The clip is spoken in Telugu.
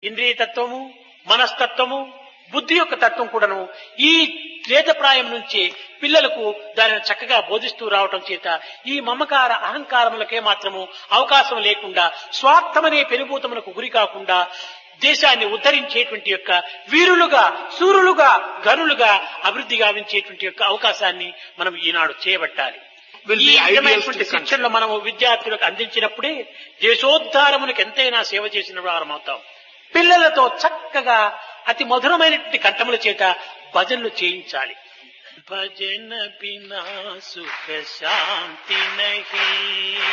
ఇంద్రియ తత్వము మనస్తత్వము బుద్ధి యొక్క తత్వం కూడాను ఈ త్రేతప్రాయం నుంచి పిల్లలకు దానిని చక్కగా బోధిస్తూ రావటం చేత ఈ మమకార అహంకారములకే మాత్రము అవకాశం లేకుండా స్వార్థమనే పెనుభూతములకు గురి కాకుండా దేశాన్ని ఉద్ధరించేటువంటి యొక్క వీరులుగా సూరులుగా గనులుగా అభివృద్ధి గావించేటువంటి యొక్క అవకాశాన్ని మనం ఈనాడు చేయబట్టాలి Will ఈ be ideals విధమైనటువంటి to శిక్షణలు మనము విద్యార్థులకు అందించినప్పుడే దేశోద్ధారమునకు ఎంతైనా సేవ చేసిన వారం అవుతాం పిల్లలతో చక్కగా అతి మధురమైనటువంటి కంఠముల చేత భజనలు చేయించాలి భజన బినా సుఖ శాంతి నహీ